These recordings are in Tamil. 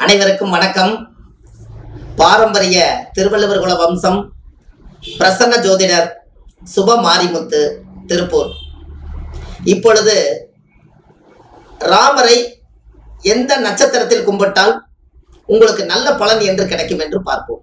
அனைவருக்கும் வணக்கம் பாரம்பரிய திருவள்ளுவர் குல வம்சம் பிரசன்ன ஜோதிடர் சுப மாரிமுத்து திருப்பூர் இப்பொழுது ராமரை எந்த நட்சத்திரத்தில் கும்பிட்டால் உங்களுக்கு நல்ல பலன் என்று கிடைக்கும் என்று பார்ப்போம்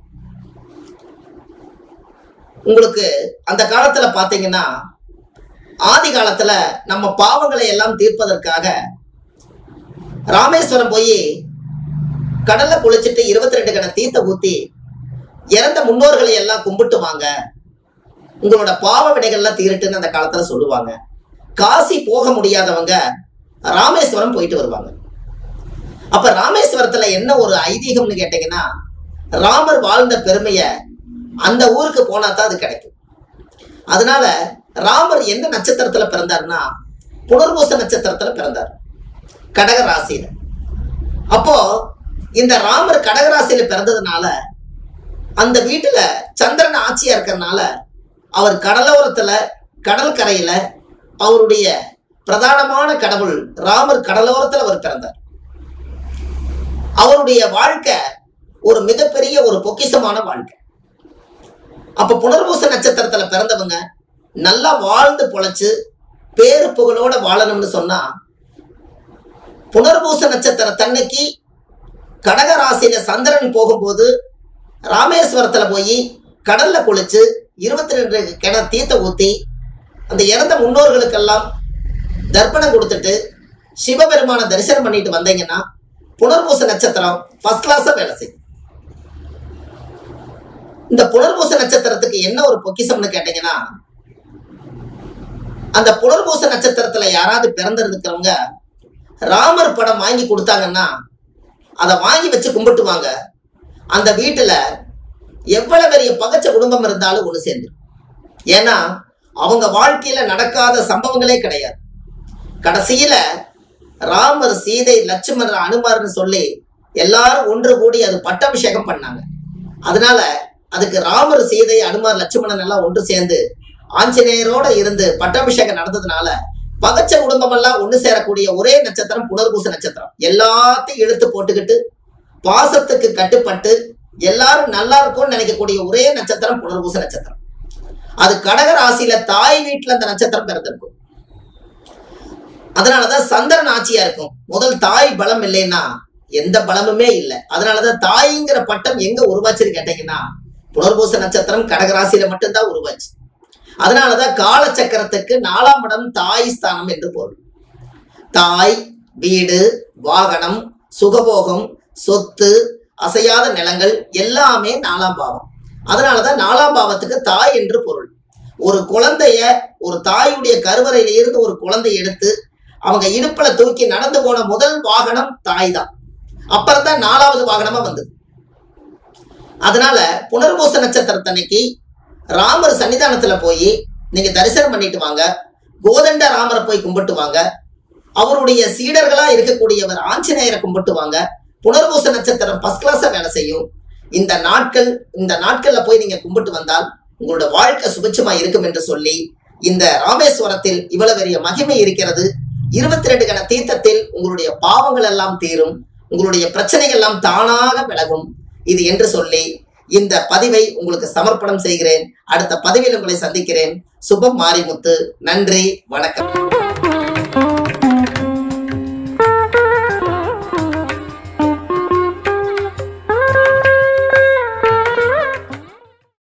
உங்களுக்கு அந்த காலத்துல பாத்தீங்கன்னா ஆதி காலத்துல நம்ம பாவங்களை எல்லாம் தீர்ப்பதற்காக ராமேஸ்வரம் போய் கடல்ல குளிச்சுட்டு இருபத்தி ரெண்டு கண தீர்த்த ஊத்தி இறந்த முன்னோர்களை எல்லாம் கும்பிட்டு வாங்க உங்களோட பாவ வினைகள்லாம் தீரட்டுன்னு அந்த காலத்துல சொல்லுவாங்க காசி போக முடியாதவங்க ராமேஸ்வரம் போயிட்டு வருவாங்க அப்ப ராமேஸ்வரத்துல என்ன ஒரு ஐதீகம்னு கேட்டீங்கன்னா ராமர் வாழ்ந்த பெருமைய அந்த ஊருக்கு போனா தான் அது கிடைக்கும் அதனால ராமர் எந்த நட்சத்திரத்துல பிறந்தாருன்னா புனர்பூச நட்சத்திரத்துல பிறந்தார் கடக ராசியில அப்போ இந்த ராமர் கடகராசியில பிறந்ததுனால அந்த வீட்டுல சந்திரன் ஆட்சியா இருக்கறனால அவர் கடலோரத்துல கடல் கரையில அவருடைய பிரதானமான கடவுள் ராமர் கடலோரத்துல அவர் பிறந்தார் அவருடைய வாழ்க்கை ஒரு மிகப்பெரிய ஒரு பொக்கிஷமான வாழ்க்கை அப்ப புனர்பூச நட்சத்திரத்துல பிறந்தவங்க நல்லா வாழ்ந்து பொழைச்சு பேரு புகழோட வாழணும்னு சொன்னா புனர்பூச நட்சத்திர தன்னைக்கு கடக ராசியில சந்திரன் போகும்போது ராமேஸ்வரத்துல போய் கடல்ல குளிச்சு இருபத்தி ரெண்டு கிண தீர்த்த ஊத்தி அந்த இறந்த முன்னோர்களுக்கெல்லாம் தர்ப்பணம் கொடுத்துட்டு சிவபெருமான தரிசனம் பண்ணிட்டு வந்தீங்கன்னா புனர்பூச நட்சத்திரம் ஃபர்ஸ்ட் கிளாஸா வேலை செய்யும் இந்த புனர்பூச நட்சத்திரத்துக்கு என்ன ஒரு பொக்கிஷம்னு கேட்டீங்கன்னா அந்த புனர்பூச நட்சத்திரத்துல யாராவது பிறந்திருக்கிறவங்க ராமர் படம் வாங்கி கொடுத்தாங்கன்னா அதை வாங்கி வச்சு கும்பிட்டுவாங்க அந்த வீட்டுல எவ்வளவு பெரிய பகச்ச குடும்பம் இருந்தாலும் ஒன்று சேர்ந்து ஏன்னா அவங்க வாழ்க்கையில நடக்காத சம்பவங்களே கிடையாது கடைசியில ராமர் சீதை லட்சுமணர் அனுமார்னு சொல்லி எல்லாரும் ஒன்று கூடி அது பட்டாபிஷேகம் பண்ணாங்க அதனால அதுக்கு ராமர் சீதை அனுமார் லட்சுமணன் எல்லாம் ஒன்று சேர்ந்து ஆஞ்சநேயரோட இருந்து பட்டாபிஷேகம் நடந்ததுனால பகச்ச குடும்பம் எல்லாம் ஒண்ணு சேரக்கூடிய ஒரே நட்சத்திரம் புனர்பூச நட்சத்திரம் எல்லாத்தையும் இழுத்து போட்டுக்கிட்டு பாசத்துக்கு கட்டுப்பட்டு எல்லாரும் நல்லா இருக்கும்னு நினைக்கக்கூடிய ஒரே நட்சத்திரம் புனர்பூச நட்சத்திரம் அது கடக ராசியில தாய் வீட்டுல அந்த நட்சத்திரம் பிறந்திருக்கும் அதனாலதான் சந்திரன் ஆட்சியா இருக்கும் முதல் தாய் பலம் இல்லைன்னா எந்த பலமுமே இல்லை அதனாலதான் தாய்ங்கிற பட்டம் எங்க உருவாச்சுன்னு கேட்டீங்கன்னா புனர்பூச நட்சத்திரம் கடகராசியில மட்டும்தான் உருவாச்சு அதனாலதான் காலச்சக்கரத்துக்கு நாலாம் இடம் தாய் ஸ்தானம் என்று பொருள் தாய் வீடு வாகனம் சுகபோகம் சொத்து அசையாத நிலங்கள் எல்லாமே நாலாம் பாவம் அதனாலதான் நாலாம் பாவத்துக்கு தாய் என்று பொருள் ஒரு குழந்தைய ஒரு தாயுடைய கருவறையில இருந்து ஒரு குழந்தை எடுத்து அவங்க இடுப்புல தூக்கி நடந்து போன முதல் வாகனம் தாய் தான் அப்புறம் தான் நாலாவது வாகனமா வந்தது அதனால புனர்பூச நட்சத்திரத்தன்னைக்கு ராமர் சன்னிதானத்துல போய் நீங்க தரிசனம் பண்ணிட்டு வாங்க கோதண்ட ராமரை போய் கும்பிட்டு வாங்க அவருடைய சீடர்களா இருக்கக்கூடியவர் ஆஞ்சநேயரை கும்பிட்டு வாங்க புனர்பூச நட்சத்திரம் ஃபர்ஸ்ட் கிளாஸா வேலை செய்யும் இந்த நாட்கள் இந்த நாட்கள்ல போய் நீங்க கும்பிட்டு வந்தால் உங்களோட வாழ்க்கை சுபிட்சமா இருக்கும் என்று சொல்லி இந்த ராமேஸ்வரத்தில் இவ்வளவு பெரிய மகிமை இருக்கிறது இருபத்தி ரெண்டு கண தீர்த்தத்தில் உங்களுடைய பாவங்கள் எல்லாம் தீரும் உங்களுடைய பிரச்சனைகள் எல்லாம் தானாக விலகும் இது என்று சொல்லி இந்த பதிவை உங்களுக்கு சமர்ப்பணம் செய்கிறேன் அடுத்த பதிவில் உங்களை சந்திக்கிறேன் சுபம் மாரிமுத்து நன்றி வணக்கம்